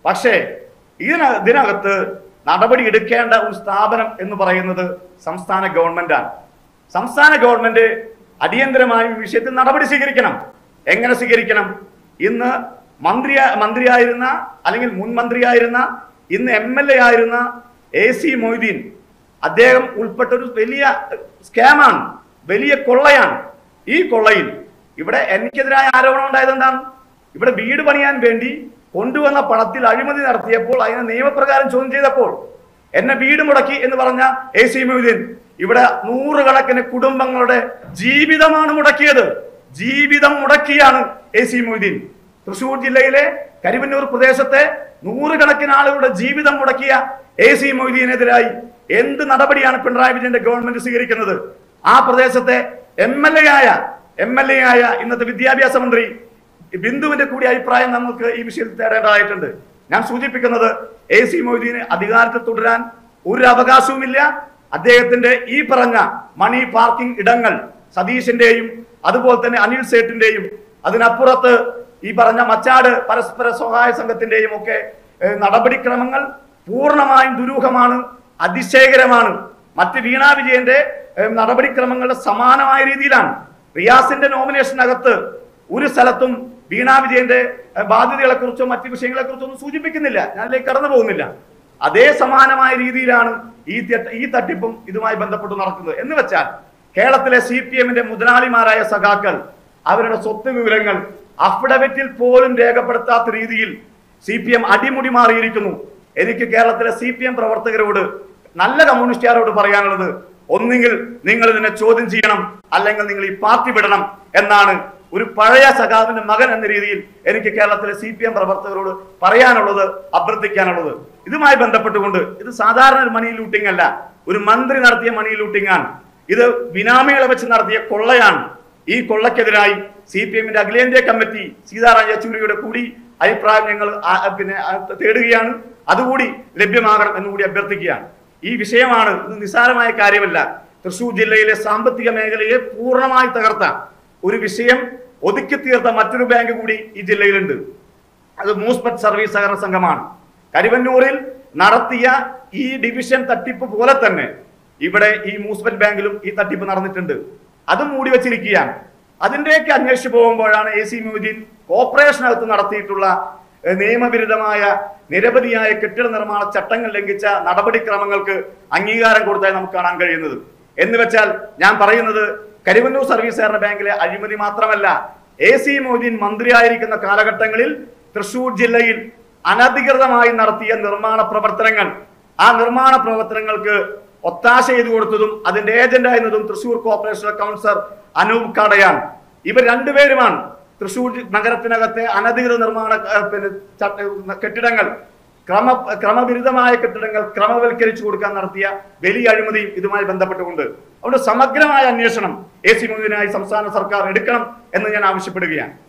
പക്ഷേ ഇതിന ഇതിനകത്ത് നടപടി എടുക്കേണ്ട ഒരു സ്ഥാപനം എന്ന് പറയുന്നത് സംസ്ഥാന ഗവൺമെന്റാണ് സംസ്ഥാന ഗവൺമെന്റ് അടിയന്തരമായി ഈ വിഷയത്തിൽ നടപടി സ്വീകരിക്കണം എങ്ങനെ സ്വീകരിക്കണം ഇന്ന് മന്ത്രി മന്ത്രിയായിരുന്ന അല്ലെങ്കിൽ മുൻ മന്ത്രിയായിരുന്ന ഇന്ന് എം എൽ എ ആയിരുന്ന എ സി മൊയ്തീൻ അദ്ദേഹം ഉൾപ്പെട്ട ഒരു വലിയ സ്കാമാണ് വലിയ കൊള്ളയാണ് ഈ കൊള്ളയിൽ ഇവിടെ എനിക്കെതിരായ ആരോപണം ഉണ്ടായത് എന്താണ് ഇവിടെ വീട് പണിയാൻ വേണ്ടി കൊണ്ടുവന്ന പണത്തിൽ അഴിമതി നടത്തിയപ്പോൾ അതിനെ നിയമപ്രകാരം ചോദ്യം ചെയ്തപ്പോൾ എന്നെ വീട് മുടക്കി എന്ന് പറഞ്ഞ എ സി മൊയ്തീൻ ഇവിടെ നൂറുകണക്കിന് കുടുംബങ്ങളുടെ ജീവിതമാണ് മുടക്കിയത് ജീവിതം മുടക്കിയാണ് എ സി മൊയ്തീൻ തൃശൂർ ജില്ലയിലെ കരിവന്നൂർ പ്രദേശത്തെ നൂറുകണക്കിന് ആളുകളുടെ ജീവിതം മുടക്കിയ എ സി മൊയ്തീനെതിരായി എന്ത് നടപടിയാണ് പിണറായി വിജയന്റെ ഗവൺമെന്റ് സ്വീകരിക്കുന്നത് ആ പ്രദേശത്തെ എം എൽ എ ആയ എം എൽ എ ആയ ഇന്നത്തെ വിദ്യാഭ്യാസ മന്ത്രി ബിന്ദുവിന്റെ കൂടി അഭിപ്രായം നമുക്ക് ഈ വിഷയത്തിൽ തേടേണ്ടതായിട്ടുണ്ട് ഞാൻ സൂചിപ്പിക്കുന്നത് എ സി മൊയ്തീന് അധികാരത്തിൽ തുടരാൻ ഒരു അവകാശവുമില്ല അദ്ദേഹത്തിന്റെ ഈ പറഞ്ഞ മണി പാർക്കിംഗ് ഇടങ്ങൾ സതീശന്റെയും അതുപോലെ തന്നെ അനിൽ സേട്ടിന്റെയും അതിനപ്പുറത്ത് ഈ പറഞ്ഞ മച്ചാട് പരസ്പര സഹായ സംഘത്തിന്റെയും ഒക്കെ ഏഹ്, നടപടിക്രമങ്ങൾ പൂർണ്ണമായും ദുരൂഹമാണ് അതിശയകരമാണ് മറ്റ് വീണ വിജയന്റെ ഏഹ്, നടപടിക്രമങ്ങളുടെ സമാനമായ രീതിയിലാണ് റിയാസിന്റെ നോമിനേഷനകത്ത് ഒരു സ്ഥലത്തും വീണ വിജയന്റെ ഏഹ്, ബാധ്യതകളെ കുറിച്ചോ മറ്റു വിഷയങ്ങളെ കുറിച്ചോ ഒന്നും സൂചിപ്പിക്കുന്നില്ല ഞാൻ അതിലേക്ക് കടന്നു പോകുന്നില്ല അതേ സമാനമായ രീതിയിലാണ് ഈ തെറ്റ് ഈ തട്ടിപ്പും ഇതുമായി ബന്ധപ്പെട്ട് നടക്കുന്നത് എന്ന് വെച്ചാൽ കേരളത്തിലെ സി പി എമ്മിന്റെ മുതലാളിമാരായ സഖാക്കൾ അവരുടെ സ്വത്ത് വിവരങ്ങൾ അഫിഡവിറ്റിൽ പോലും രേഖപ്പെടുത്താത്ത രീതിയിൽ സി പി എം അടിമുടി മാറിയിരിക്കുന്നു എനിക്ക് കേരളത്തിലെ സി പി എം പ്രവർത്തകരോട് നല്ല കമ്മ്യൂണിസ്റ്റുകാരോട് പറയാനുള്ളത് ഒന്നുകിൽ നിങ്ങൾ ഇതിനെ ചോദ്യം ചെയ്യണം അല്ലെങ്കിൽ നിങ്ങൾ ഈ പാർട്ടി വിടണം എന്നാണ് ഒരു പഴയ സഖാവിന്റെ മകൻ എന്ന രീതിയിൽ എനിക്ക് കേരളത്തിലെ സി പി എം പ്രവർത്തകരോട് പറയാനുള്ളത് അഭ്യർത്ഥിക്കാനുള്ളത് ഇതുമായി ബന്ധപ്പെട്ടുകൊണ്ട് ഇത് സാധാരണ ഒരു മണി ലൂട്ടിംഗ് അല്ല ഒരു മന്ത്രി നടത്തിയ മണി ലൂട്ടിംഗ് ആണ് ഇത് ബിനാമികളെ വെച്ച് നടത്തിയ കൊള്ളയാണ് ഈ കൊള്ളക്കെതിരായി സി പി എമ്മിന്റെ അഖിലേന്ത്യാ കമ്മിറ്റി സീതാറാം യെച്ചൂരിയുടെ കൂടി അഭിപ്രായം ഞങ്ങൾ ആ- പിന്നെ ആ തേടുകയാണ് അതുകൂടി ലഭ്യമാകണം എന്നുകൂടി അഭ്യർത്ഥിക്കുകയാണ് ഈ വിഷയമാണ് ഇത് നിസ്സാരമായ കാര്യമല്ല തൃശൂർ ജില്ലയിലെ സാമ്പത്തിക മേഖലയെ പൂർണ്ണമായി തകർത്ത ഒരു വിഷയം ഒതുക്കി തീർത്ത മറ്റൊരു ബാങ്ക് കൂടി ഈ ജില്ലയിലുണ്ട് അത് മൂസ്പെറ്റ് സർവീസ് സഹകരണ സംഘമാണ് കരുവന്നൂരിൽ നടത്തിയ ഈ ഡിവിഷൻ തട്ടിപ്പ് പോലെ തന്നെ ഇവിടെ ഈ മൂസ്പെറ്റ് ബാങ്കിലും ഈ തട്ടിപ്പ് നടന്നിട്ടുണ്ട് അതും മൂടി വെച്ചിരിക്കുകയാണ് അതിന്റെയൊക്കെ അന്വേഷിച്ചു പോകുമ്പോഴാണ് എ സി മൊയ്തീൻ കോർപ്പറേഷനകത്ത് നടത്തിയിട്ടുള്ള ഏഹ്, നിയമവിരുദ്ധമായ നിരവധിയായ കെട്ടിട നിർമ്മാണ ചട്ടങ്ങൾ ലംഘിച്ച നടപടിക്രമങ്ങൾക്ക് അംഗീകാരം കൊടുത്തായി നമുക്ക് കാണാൻ കഴിയുന്നത് എന്ന് വെച്ചാൽ ഞാൻ പറയുന്നത് കരിവന്നൂർ സർവീസ് സഹകരണ ബാങ്കിലെ അഴിമതി മാത്രമല്ല എ സി മൊയ്തീൻ മന്ത്രിയായിരിക്കുന്ന കാലഘട്ടങ്ങളിൽ തൃശൂർ ജില്ലയിൽ അനധികൃതമായി നടത്തിയ നിർമ്മാണ പ്രവർത്തനങ്ങൾ ആ നിർമ്മാണ പ്രവർത്തനങ്ങൾക്ക് ഒത്താശ ചെയ്തു കൊടുത്തതും അതിന്റെ ഏജന്റ് ആയിരുന്നതും തൃശൂർ കോർപ്പറേഷൻ കൗൺസിലർ അനൂപ് കാടയാണ് ഇവർ രണ്ടുപേരുമാണ് തൃശൂർ നഗരത്തിനകത്തെ അനധികൃത നിർമ്മാണ ഏഹ്, പിന്നെ ചട്ട- കെട്ടിടങ്ങൾ ക്രമ ക്രമവിരുദ്ധമായ കെട്ടിടങ്ങൾ ക്രമവൽക്കരിച്ചു കൊടുക്കാൻ നടത്തിയ വലിയ അഴിമതിയും ഇതുമായി ബന്ധപ്പെട്ടുകൊണ്ട് അതുകൊണ്ട് സമഗ്രമായ അന്വേഷണം എ സി മുഖിനായി സംസ്ഥാന സർക്കാർ എടുക്കണം എന്ന് ഞാൻ ആവശ്യപ്പെടുകയാണ്